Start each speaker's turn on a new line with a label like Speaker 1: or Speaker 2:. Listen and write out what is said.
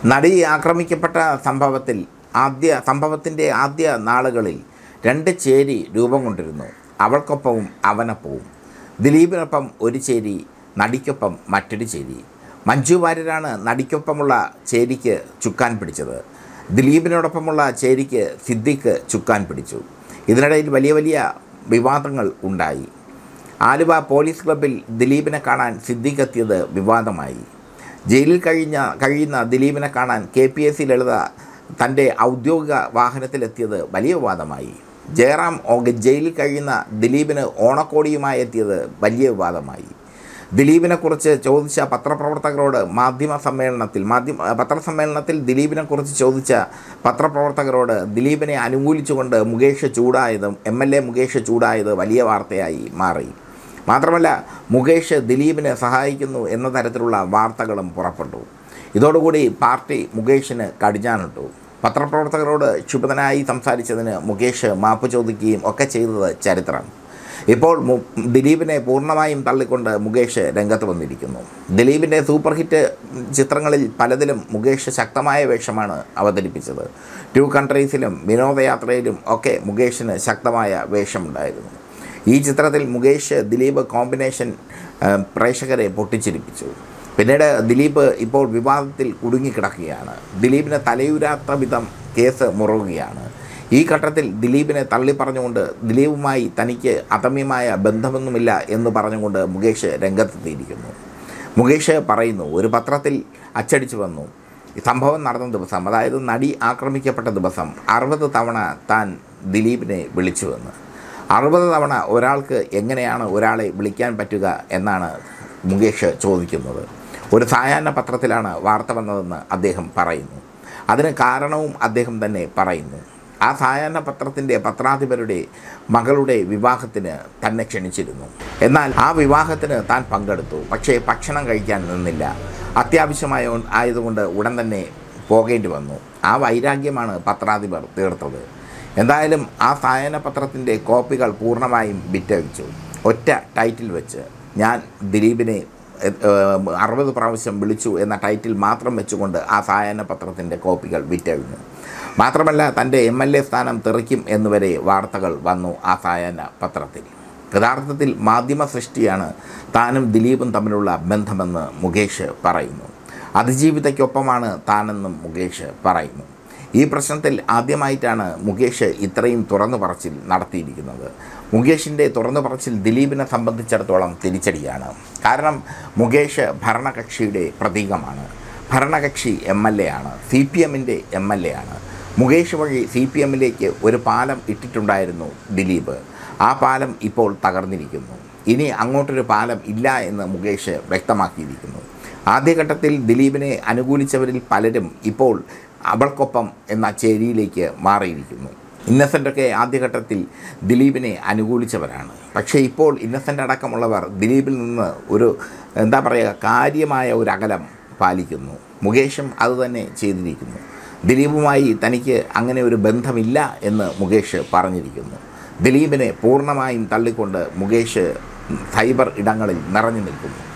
Speaker 1: നടി ആക്രമിക്കപ്പെട്ട സംഭവത്തിൽ ആദ്യ സംഭവത്തിൻ്റെ ആദ്യ നാളുകളിൽ രണ്ട് ചേരി രൂപം കൊണ്ടിരുന്നു അവൾക്കൊപ്പവും അവനൊപ്പവും ദിലീപിനൊപ്പം ഒരു ചേരി നടിക്കൊപ്പം മറ്റൊരു ചേരി മഞ്ജു വാര്യരാണ് നടിക്കൊപ്പമുള്ള ചേരിക്ക് ചുക്കാൻ പിടിച്ചത് ദിലീപിനോടൊപ്പമുള്ള ചേരിക്ക് സിദ്ദിഖ് ചുക്കാൻ പിടിച്ചു ഇതിനിടയിൽ വലിയ വലിയ വിവാദങ്ങൾ ഉണ്ടായി ആലുവ പോലീസ് ക്ലബ്ബിൽ ദിലീപിനെ കാണാൻ സിദ്ദിഖ് എത്തിയത് വിവാദമായി ജയിലിൽ കഴിഞ്ഞ കഴിയുന്ന ദിലീപിനെ കാണാൻ K P S C Lalitha തൻ്റെ ഔദ്യോഗിക വാഹനത്തിലെത്തിയത് വലിയ വിവാദമായി ജയറാം ഓഗ- ജയിലിൽ കഴിയുന്ന ദിലീപിന് ഓണക്കോടിയുമായി എത്തിയത് വലിയ വിവാദമായി ദിലീപിനെക്കുറിച്ച് ചോദിച്ച പത്രപ്രവർത്തകരോട് മാധ്യമ സമ്മേളനത്തിൽ മാധ്യമ പത്രസമ്മേളനത്തിൽ ദിലീപിനെക്കുറിച്ച് ചോദിച്ച പത്രപ്രവർത്തകരോട് ദിലീപിനെ അനുകൂലിച്ചുകൊണ്ട് മുകേഷ് ചൂടായതും എം എൽ എ മുകേഷ് ചൂടായത് വലിയ വാർത്തയായി മാറി മാത്രമല്ല മുകേഷ് ദിലീപിനെ സഹായിക്കുന്നു എന്ന തരത്തിലുള്ള വാർത്തകളും പുറപ്പെട്ടു ഇതോടുകൂടി പാർട്ടി മുകേഷിന് കടിഞ്ഞാനിട്ടു പത്രപ്രവർത്തകരോട് ക്ഷുഭിതനായി സംസാരിച്ചതിന് മുകേഷ് മാപ്പ് ചോദിക്കുകയും ഒക്കെ ചെയ്തത് ചരിത്രം ഇപ്പോൾ മു ദിലീപിനെ പൂർണ്ണമായും തള്ളിക്കൊണ്ട് മുകേഷ് രംഗത്ത് വന്നിരിക്കുന്നു ദിലീപിൻ്റെ സൂപ്പർ ഹിറ്റ് ചിത്രങ്ങളിൽ പലതിലും മുകേഷ് ശക്തമായ വേഷമാണ് അവതരിപ്പിച്ചത് ടു കൺട്രീസിലും വിനോദയാത്രയിലും ഒക്കെ മുകേഷിന് ശക്തമായ വേഷമുണ്ടായിരുന്നു ഈ ചിത്രത്തിൽ മുകേഷ് ദിലീപ് കോമ്പിനേഷൻ ആ, പ്രേക്ഷകരെ പൊട്ടിച്ചിരിപ്പിച്ചു പിന്നീട് ദിലീപ് ഇപ്പോൾ വിവാദത്തിൽ കുടുങ്ങിക്കിടക്കുകയാണ് ദിലീപിനെ തലയുരാത്ത വിധം കേസ് മുറുകുകയാണ് ഈ ഘട്ടത്തിൽ ദിലീപിനെ തള്ളി പറഞ്ഞുകൊണ്ട് ദിലീപുമായി തനിക്ക് അദമ്യമായ ബന്ധമൊന്നുമില്ല എന്ന് പറഞ്ഞുകൊണ്ട് മുകേഷ് രംഗത്തെത്തിയിരിക്കുന്നു മുകേഷ് പറയുന്നു ഒരു പത്രത്തിൽ അച്ചടിച്ചു വന്നു ഈ സംഭവം നടന്ന ദിവസം അതായത് നടി ആക്രമിക്കപ്പെട്ട ദിവസം അറുപത് തവണ താൻ ദിലീപിനെ വിളിച്ചുവെന്ന് അറുപത് തവണ ഒരാൾക്ക് എങ്ങനെയാണ് ഒരാളെ വിളിക്കാൻ പറ്റുക എന്നാണ് മുകേഷ് ചോദിക്കുന്നത് ഒരു സായാഹ്ന പത്രത്തിലാണ് വാർത്ത വന്നതെന്ന് അദ്ദേഹം പറയുന്നു അതിന് കാരണവും അദ്ദേഹം തന്നെ പറയുന്നു ആ സായാഹ്ന പത്രത്തിൻ്റെ പത്രാധിപരുടെ മകളുടെ വിവാഹത്തിന് തന്നെ ക്ഷണിച്ചിരുന്നു എന്നാൽ ആ വിവാഹത്തിന് താൻ പങ്കെടുത്തു പക്ഷേ ഭക്ഷണം കഴിക്കാൻ നിന്നില്ല അത്യാവശ്യമായ ആയതുകൊണ്ട് ഉടൻ തന്നെ പോകേണ്ടി വന്നു ആ വൈരാഗ്യമാണ് പത്രാധിപർ തീർത്തത് എന്തായാലും ആ സായന പത്രത്തിൻ്റെ കോപ്പികൾ പൂർണ്ണമായും വിറ്റഴിച്ചു ഒറ്റ ടൈറ്റിൽ വെച്ച് ഞാൻ ദിലീപിനെ അറുപത് പ്രാവശ്യം വിളിച്ചു എന്ന ടൈറ്റിൽ മാത്രം വെച്ചുകൊണ്ട് ആ സായന പത്രത്തിൻ്റെ കോപ്പികൾ വിറ്റഴിഞ്ഞു മാത്രമല്ല തൻ്റെ എം എൽ എ സ്ഥാനം തെറിക്കും എന്നുവരെ വാർത്തകൾ വന്നു ആ സായന പത്രത്തിൽ യഥാർത്ഥത്തിൽ മാധ്യമ സൃഷ്ടിയാണ് താനും ദിലീപും തമ്മിലുള്ള ബന്ധമെന്ന് മുകേഷ് പറയുന്നു അതിജീവിതയ്ക്കൊപ്പമാണ് താനെന്നും മുകേഷ് പറയുന്നു ഈ പ്രശ്നത്തിൽ ആദ്യമായിട്ടാണ് മുകേഷ് ഇത്രയും തുറന്നു പറച്ചിൽ നടത്തിയിരിക്കുന്നത് മുകേഷിൻ്റെ തുറന്നു പറച്ചിൽ ദിലീപിനെ സംബന്ധിച്ചിടത്തോളം തിരിച്ചടിയാണ് കാരണം മുകേഷ് ഭരണകക്ഷിയുടെ പ്രതീകമാണ് ഭരണകക്ഷി എം എൽ എ ആണ് സി പി എമ്മിൻ്റെ എം എൽ എ ആണ് മുകേഷ് വഴി സി പി എമ്മിലേക്ക് ഒരു പാലം ഇട്ടിട്ടുണ്ടായിരുന്നു ദിലീപ് ആ പാലം ഇപ്പോൾ തകർന്നിരിക്കുന്നു ഇനി അങ്ങോട്ടൊരു പാലം ഇല്ല എന്ന് മുകേഷ് വ്യക്തമാക്കിയിരിക്കുന്നു ആദ്യഘട്ടത്തിൽ ദിലീപിനെ അനുകൂലിച്ചവരിൽ പലരും ഇപ്പോൾ അവൾക്കൊപ്പം എന്ന ചേരിയിലേക്ക് മാറിയിരിക്കുന്നു ഇന്നസെൻ്റൊക്കെ ആദ്യഘട്ടത്തിൽ ദിലീപിനെ അനുകൂലിച്ചവരാണ് പക്ഷേ ഇപ്പോൾ ഇന്നസെൻ്റ് അടക്കമുള്ളവർ ദിലീപിൽ നിന്ന് ഒരു എന്താ പറയുക കാര്യമായ ഒരു അകലം പാലിക്കുന്നു മുകേഷും അതുതന്നെ ചെയ്തിരിക്കുന്നു ദിലീപുമായി തനിക്ക് അങ്ങനെ ഒരു ബന്ധമില്ല എന്ന് മുകേഷ് പറഞ്ഞിരിക്കുന്നു ദിലീപിനെ പൂർണ്ണമായും തള്ളിക്കൊണ്ട് മുകേഷ് സൈബർ ഇടങ്ങളിൽ നിറഞ്ഞു നിൽക്കുന്നു